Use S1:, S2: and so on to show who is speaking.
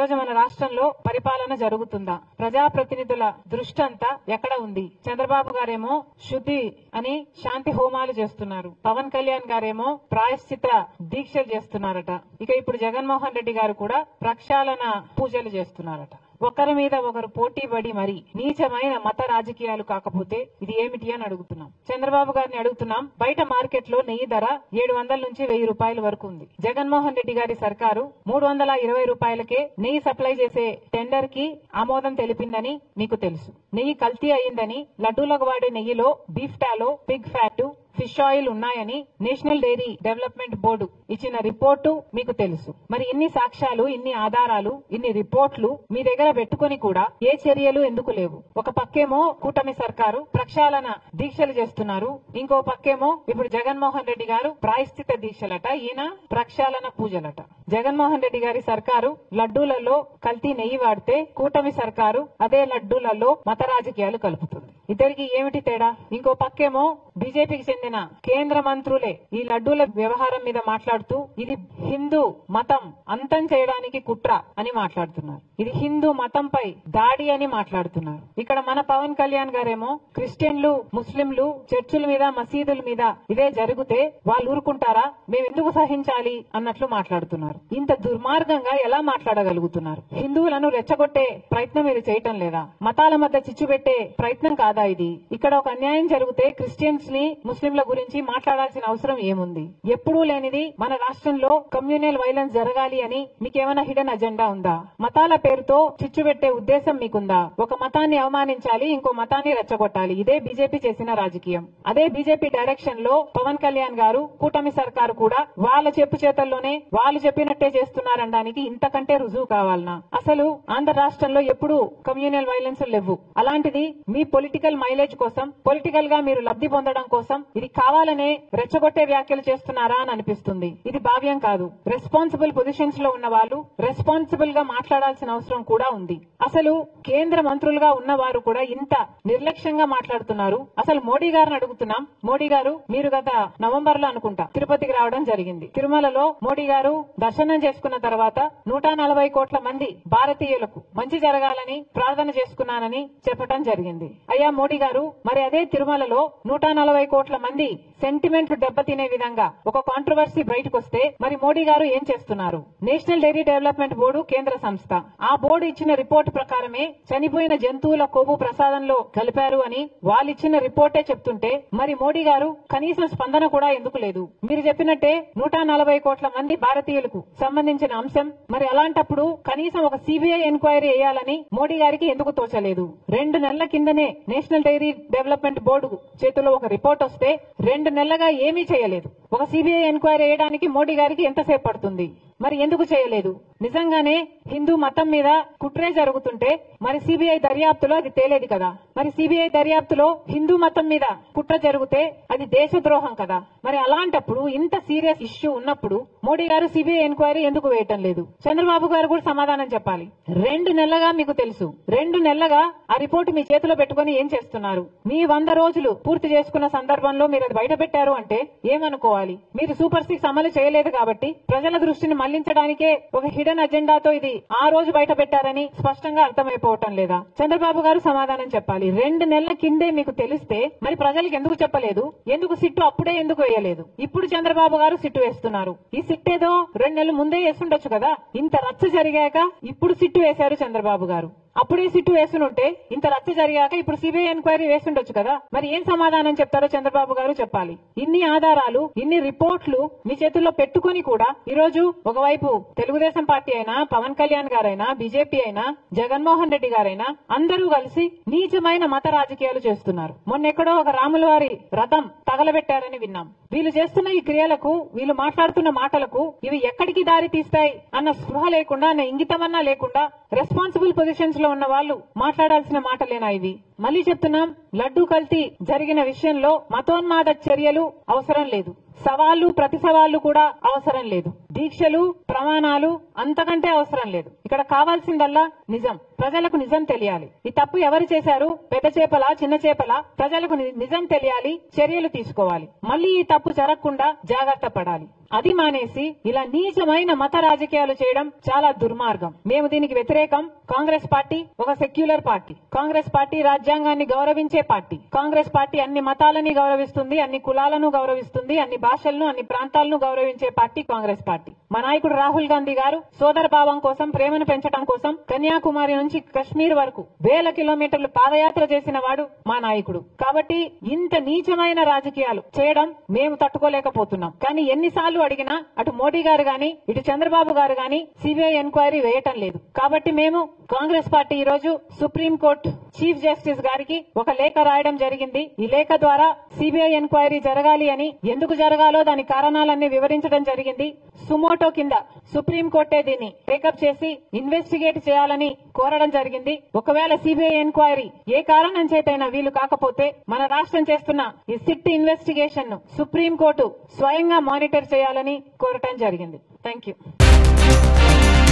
S1: రోజు మన రాష్ట్రంలో పరిపాలన జరుగుతుందా ప్రజాప్రతినిధుల దృష్టి అంతా ఎక్కడ ఉంది చంద్రబాబు గారేమో శుద్ధి అని శాంతి హోమాలు చేస్తున్నారు పవన్ కళ్యాణ్ గారేమో ప్రాయశ్చిత దీక్షలు చేస్తున్నారట ఇక ఇప్పుడు జగన్మోహన్ రెడ్డి గారు కూడా ప్రక్షాళన పూజలు చేస్తున్నారట ఒకరి మీద ఒకరు పోటీ పడి మరి నీచమైన మత రాజకీయాలు కాకపోతే ఇది ఏమిటి అని అడుగుతున్నాం చంద్రబాబు గారిని అడుగుతున్నాం బయట మార్కెట్ లో నెయ్యి ధర ఏడు వందల నుంచి వెయ్యి రూపాయల వరకు ఉంది జగన్మోహన్ రెడ్డి గారి సర్కారు మూడు వందల ఇరవై రూపాయలకే నెయ్యి సప్లై చేసే టెండర్ కి ఆమోదం తెలిపిందని మీకు తెలుసు నెయ్యి కల్తీ అయిందని లడ్డూలకు వాడే నెయ్యిలో beef tallow pig fat fish oil ఉన్నాయని నేషనల్ డైరీ డెవలప్మెంట్ బోర్డు ఇచ్చిన రిపోర్టు మీకు తెలుసు మరి ఇన్ని సాక్ష్యాలు ఇన్ని ఆధారాలు ఇన్ని రిపోర్ట్లు మీ దగ్గర పెట్టుకుని కూడా ఏ చర్యలు ఎందుకు లేవు ఒక పక్కేమో కూటమి సర్కారు ప్రక్షాళన దీక్షలు చేస్తున్నారు ఇంకో పక్కేమో ఇప్పుడు జగన్మోహన్ రెడ్డి గారు ప్రాయశ్చిత దీక్షలట ఈయన ప్రక్షాళన పూజలట జగన్మోహన్ రెడ్డి గారి సర్కారు లడ్డూలలో కల్తీ నెయ్యి వాడితే కూటమి సర్కారు అదే లడ్డూలలో మత రాజకీయాలు కలుపుతుంది ఇద్దరికి ఏమిటి తేడా ఇంకో పక్కేమో బీజేపీకి చెందిన కేంద్ర మంత్రులే ఈ లడ్డూల వ్యవహారం మీద మాట్లాడుతూ ఇది హిందూ మతం అంతం చేయడానికి కుట్ర అని మాట్లాడుతున్నారు ఇది హిందూ మతంపై దాడి అని మాట్లాడుతున్నారు ఇక్కడ మన పవన్ కళ్యాణ్ గారేమో క్రిస్టియన్లు ముస్లింలు చర్చిల మీద మసీదుల మీద ఇదే జరిగితే వాళ్ళు ఊరుకుంటారా మేము ఎందుకు సహించాలి అన్నట్లు మాట్లాడుతున్నారు ఇంత దుర్మార్గంగా ఎలా మాట్లాడగలుగుతున్నారు హిందువులను రెచ్చగొట్టే ప్రయత్నం మీరు చేయటం లేదా మతాల మధ్య చిచ్చు పెట్టే ప్రయత్నం కాదా ఇది ఇక్కడ ఒక అన్యాయం జరిగితే క్రిస్టియన్స్ ని ముస్లింల గురించి మాట్లాడాల్సిన అవసరం ఏముంది ఎప్పుడూ లేనిది మన రాష్ట్రంలో కమ్యూనల్ వైలెన్స్ జరగాలి అని మీకేమైనా హిడెన్ అజెండా ఉందా మతాల పేరుతో చిచ్చు పెట్టే ఉద్దేశం మీకుందా ఒక మతాన్ని అవమానించాలి ఇంకో మతాన్ని రెచ్చగొట్టాలి ఇదే బీజేపీ చేసిన రాజకీయం అదే బీజేపీ డైరెక్షన్ లో పవన్ కళ్యాణ్ గారు కూటమి సర్కారు కూడా వాళ్ళ చెప్పు చేతల్లోనే వాళ్ళు చెప్పినట్టే చేస్తున్నారనడానికి ఇంతకంటే రుజువు కావాలనా అసలు ఆంధ్ర రాష్ట్రంలో ఎప్పుడు కమ్యూనల్ వైలెన్స్ లేవు అలాంటిది మీ పొలిటికల్ మైలేజ్ కోసం పొలిటికల్ గా మీరు లబ్ధి పొందడం కోసం ఇది కావాలనే రెచ్చగొట్టే వ్యాఖ్యలు చేస్తున్నారా అని అనిపిస్తుంది ఇది భావ్యం కాదు రెస్పాన్సిబుల్ పొజిషన్స్ లో ఉన్న వాళ్ళు రెస్పాన్సిబుల్ గా మాట్లాడాల్సిన అవసరం కూడా ఉంది అసలు కేంద్ర మంత్రులుగా ఉన్నవారు కూడా ఇంత నిర్లక్ష్యంగా మాట్లాడుతున్నారు అసలు మోడీ గారిని అడుగుతున్నాం మోడీ గారు మీరు గత నవంబర్ లో అనుకుంటా తిరుపతికి రావడం జరిగింది తిరుమలలో మోడీ గారు దర్శనం చేసుకున్న తర్వాత నూట నలభై కోట్ల మంది భారతీయులకు మంచి జరగాలని ప్రార్థన చేసుకున్నానని చెప్పడం జరిగింది అయ్యా మోడీ గారు మరి అదే తిరుమలలో నూట నలభై కోట్ల మంది సెంటిమెంట్ దెబ్బతినే విధంగా ఒక కాంట్రవర్సీ బయటకు వస్తే మరి మోడీ గారు ఏం చేస్తున్నారు నేషనల్ డైరీ డెవలప్మెంట్ బోర్డు కేంద్ర సంస్థ ఆ బోర్డు ఇచ్చిన రిపోర్ట్ ప్రకారమే చనిపోయిన జంతువుల కొవ్వు ప్రసాదంలో కలిపారు అని వాళ్ళు ఇచ్చిన రిపోర్టే చెప్తుంటే మరి మోడీ గారు కనీసం స్పందన కూడా ఎందుకు లేదు మీరు చెప్పినట్టే నూట నలభై కోట్ల మంది భారతీయులకు సంబంధించిన అంశం మరి అలాంటప్పుడు కనీసం ఒక సిబిఐ ఎంక్వైరీ వేయాలని మోడీ గారికి ఎందుకు తోచలేదు రెండు నెలల కిందనే నేషనల్ డైరీ డెవలప్మెంట్ బోర్డు చేతిలో ఒక రిపోర్ట్ వస్తే రెండు నెలలుగా ఏమీ చేయలేదు ఒక సిబిఐ ఎంక్వైరీ వేయడానికి మోడీ గారికి ఎంతసేపు పడుతుంది మరి ఎందుకు చేయలేదు నిజంగానే హిందూ మతం మీద కుట్రే జరుగుతుంటే మరి సిబిఐ దర్యాప్తులో అది తేలేది కదా మరి సిబిఐ దర్యాప్తులో హిందూ మతం మీద కుట్ర జరిగితే అది దేశద్రోహం కదా మరి అలాంటప్పుడు ఇంత సీరియస్ ఇష్యూ ఉన్నప్పుడు మోడీ గారు సిబిఐ ఎంక్వైరీ ఎందుకు వేయటం లేదు చంద్రబాబు గారు కూడా సమాధానం చెప్పాలి రెండు నెలలుగా మీకు తెలుసు రెండు నెలలుగా ఆ రిపోర్టు మీ చేతిలో పెట్టుకుని ఏం చేస్తున్నారు మీ వంద రోజులు పూర్తి చేసుకున్న సందర్భంలో మీరు అది బయట పెట్టారు అంటే ఏమనుకోవాలి మీరు సూపర్ సిక్స్ అమలు చేయలేదు కాబట్టి ప్రజల దృష్టిని మళ్లించడానికే ఒక హిడెన్ అజెండాతో ఇది ఆ రోజు బయట పెట్టారని స్పష్టంగా అర్థమైపోవటం లేదా చంద్రబాబు గారు సమాధానం చెప్పాలి రెండు నెలల కిందే మీకు తెలిస్తే మరి ప్రజలకు ఎందుకు చెప్పలేదు ఎందుకు సిట్టు అప్పుడే ఎందుకు వేయలేదు ఇప్పుడు చంద్రబాబు గారు సిట్టు వేస్తున్నారు ఈ సిట్ ఏదో రెండు నెలలు ముందే వేస్తుండొచ్చు కదా ఇంత రచ్చ జరిగాక ఇప్పుడు సిట్టు వేశారు చంద్రబాబు గారు అప్పుడే సిట్టు వేసునుంటే ఇంత రచ్చ జరిగాక ఇప్పుడు సిబిఐ ఎంక్వైరీ వేసుండొచ్చు కదా మరి ఏం సమాధానం చెప్తారో చంద్రబాబు గారు చెప్పాలి ఇన్ని ఆధారాలు ఇన్ని రిపోర్ట్లు మీ చేతుల్లో పెట్టుకుని కూడా ఈ రోజు ఒకవైపు తెలుగుదేశం పార్టీ అయినా పవన్ కళ్యాణ్ గారైనా బీజేపీ అయినా జగన్మోహన్ రెడ్డి గారైనా అందరూ కలిసి నీచమైన మత రాజకీయాలు చేస్తున్నారు మొన్నెక్కడో ఒక రాముల వారి రథం తగలబెట్టారని విన్నాం వీళ్ళు చేస్తున్న ఈ క్రియలకు వీళ్ళు మాట్లాడుతున్న మాటలకు ఇవి ఎక్కడికి దారి తీస్తాయి అన్న స్పృహ లేకుండా అన్న ఇంగితమన్నా లేకుండా రెస్పాన్సిబుల్ పొజిషన్స్ లో ఉన్న వాళ్ళు మాట్లాడాల్సిన మాటలేనా ఇవి మళ్ళీ చెప్తున్నాం లడ్డూ కల్తీ జరిగిన విషయంలో మతోన్మాద చర్యలు అవసరం లేదు సవాళ్లు ప్రతి సవాళ్లు కూడా అవసరం లేదు దీక్షలు ప్రమాణాలు అంతకంటే అవసరం లేదు ఇక్కడ కావాల్సిందల్లా నిజం ప్రజలకు నిజం తెలియాలి ఈ తప్పు ఎవరు చేశారు పెద్ద చేపల చిన్న చేపల ప్రజలకు ని- నిజం తెలియాలి చర్యలు తీసుకోవాలి మళ్ళీ ఈ తప్పు జరగకుండా జాగ్రత్త పడాలి అది మానేసి ఇలా నీచమైన మత రాజకీయాలు చేయడం చాలా దుర్మార్గం మేము దీనికి వ్యతిరేకం కాంగ్రెస్ పార్టీ ఒక సెక్యులర్ పార్టీ కాంగ్రెస్ పార్టీ రాజ్యాంగాన్ని గౌరవించే పార్టీ కాంగ్రెస్ పార్టీ అన్ని మతాలని గౌరవిస్తుంది అన్ని కులాలను గౌరవిస్తుంది అన్ని భాషలను అన్ని ప్రాంతాలను గౌరవించే పార్టీ కాంగ్రెస్ పార్టీ మా నాయకుడు రాహుల్ గాంధీ గారు సోదర భావం కోసం ప్రేమను పెంచడం కోసం కన్యాకుమారి నుంచి కశ్మీర్ వరకు వేల కిలోమీటర్లు పాదయాత్ర చేసిన వాడు మా నాయకుడు కాబట్టి ఇంత నీచమైన రాజకీయాలు చేయడం మేము తట్టుకోలేకపోతున్నాం కానీ ఎన్నిసార్లు అడిగినా అటు మోడీ గారు గాని ఇటు చంద్రబాబు గారు గాని సిబిఐ ఎంక్వైరీ వేయటం లేదు కాబట్టి మేము కాంగ్రెస్ పార్టీ ఈ రోజు సుప్రీం కోర్టు చీఫ్ జస్టిస్ గారికి ఒక లేఖ రాయడం జరిగింది ఈ లేఖ ద్వారా సిబిఐ ఎంక్వైరీ జరగాలి అని ఎందుకు జరగాలో దాని కారణాలన్నీ వివరించడం జరిగింది సుమోటో కింద సుప్రీం కోర్టే దీన్ని టేకప్ చేసి ఇన్వెస్టిగేట్ చేయాలని కోరడం జరిగింది ఒకవేళ సిబిఐ ఎంక్వైరీ ఏ కారణం చేతైనా వీలు కాకపోతే మన రాష్ట్రం చేస్తున్న ఈ సిట్ ఇన్వెస్టిగేషన్ ను సుప్రీం కోర్టు స్వయంగా మానిటర్ చేయాలని కోరటం జరిగింది థ్యాంక్ యూ